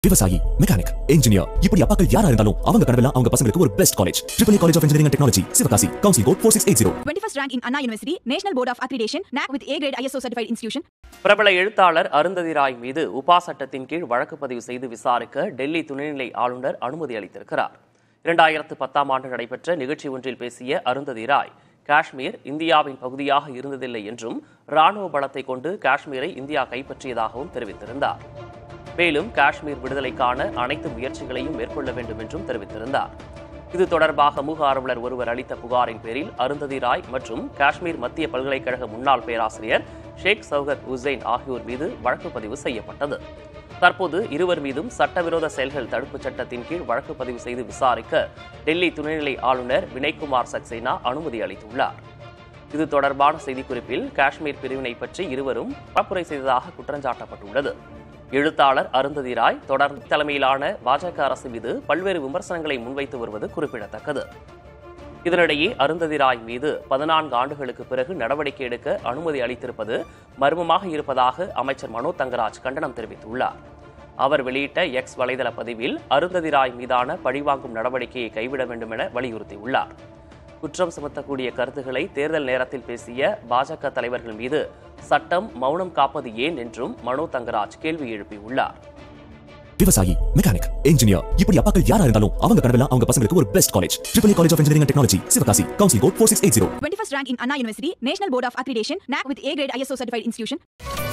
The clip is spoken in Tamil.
விவசாயி மெக்கானிக் இன்ஜினியர் இப்படி அப்பாக்கள் யாரா இருந்தாலும் அவங்க கனவெல்லாம் அவங்க பசங்களுக்கு ஒரு best college triple college of engineering technology Sivakasi council code four six eight zero 21st rank in Anna University, National Board of Accreditation, NAC with A grade ISO certified institution. பிரபல எழுத்தாளர் அருந்ததி ராய் மீது உபா சட்டத்தின் கீழ் வழக்கு பதிவு செய்து விசாரிக்க டெல்லி துணைநிலை ஆளுநர் அனுமதி அளித்திருக்கிறார் இரண்டாயிரத்து பத்தாம் ஆண்டு நடைபெற்ற நிகழ்ச்சி ஒன்றில் பேசிய அருந்ததி ராய் காஷ்மீர் இந்தியாவின் பகுதியாக இருந்ததில்லை என்றும் ராணுவ பலத்தை கொண்டு காஷ்மீரை இந்தியா கைப்பற்றியதாகவும் தெரிவித்திருந்தார் மேலும் காஷ்மீர் விடுதலைக்கான அனைத்து முயற்சிகளையும் மேற்கொள்ள வேண்டும் என்றும் தெரிவித்திருந்தார் இது தொடர்பாக சமூக ஆர்வலர் ஒருவர் அளித்த புகாரின் பேரில் அருந்ததி ராய் மற்றும் காஷ்மீர் மத்திய பல்கலைக்கழக முன்னாள் பேராசிரியர் ஷேக் சௌகத் உசைன் ஆகியோர் மீது வழக்கு பதிவு செய்யப்பட்டது தற்போது இருவர் மீதும் சட்டவிரோத செயல்கள் தடுப்புச் சட்டத்தின் கீழ் வழக்கு பதிவு செய்து விசாரிக்க டெல்லி துணைநிலை ஆளுநர் வினய்குமார் சக்சேனா அனுமதி அளித்துள்ளார் இது தொடர்பான செய்திக்குறிப்பில் காஷ்மீர் பிரிவினை பற்றி இருவரும் பரப்புரை செய்ததாக குற்றஞ்சாட்டப்பட்டுள்ளது எழுத்தாளர் அருந்ததி ராய் தொடர்ந்து தலைமையிலான பாஜக அரசு மீது பல்வேறு விமர்சனங்களை முன்வைத்து வருவது குறிப்பிடத்தக்கது இதனிடையே அருந்ததி ராய் மீது பதினான்கு ஆண்டுகளுக்கு பிறகு நடவடிக்கை எடுக்க அனுமதி அளித்திருப்பது மர்மமாக இருப்பதாக அமைச்சர் மனோ தங்கராஜ் கண்டனம் தெரிவித்துள்ளார் அவர் வெளியிட்ட எக்ஸ் வலைதள பதிவில் அருந்ததி ராய் மீதான பழிவாங்கும் நடவடிக்கையை கைவிட வேண்டும் என வலியுறுத்தியுள்ளார் குற்றம் சுமத்தக்கூடிய கருத்துக்களை தேர்தல் நேரத்தில் பேசிய பாஜக தலைவர்கள் மீது சட்டம் மௌனம் காப்பது ஏன் என்றும் மனோ தங்கராஜ் கேள்வி எழுப்பியுள்ளார் விவசாயி மெக்கானிக் இன்ஜினியர் இப்படி அப்பாக்கள் யாரா இருந்தாலும் அவங்க கனவெல்லாம் அவங்க பசங்களுக்கு ஒரு best college triple college of engineering technology Sivakasi council code four six eight zero 21st rank in Anna University, National Board of Accreditation, NAC with A grade ISO certified institution.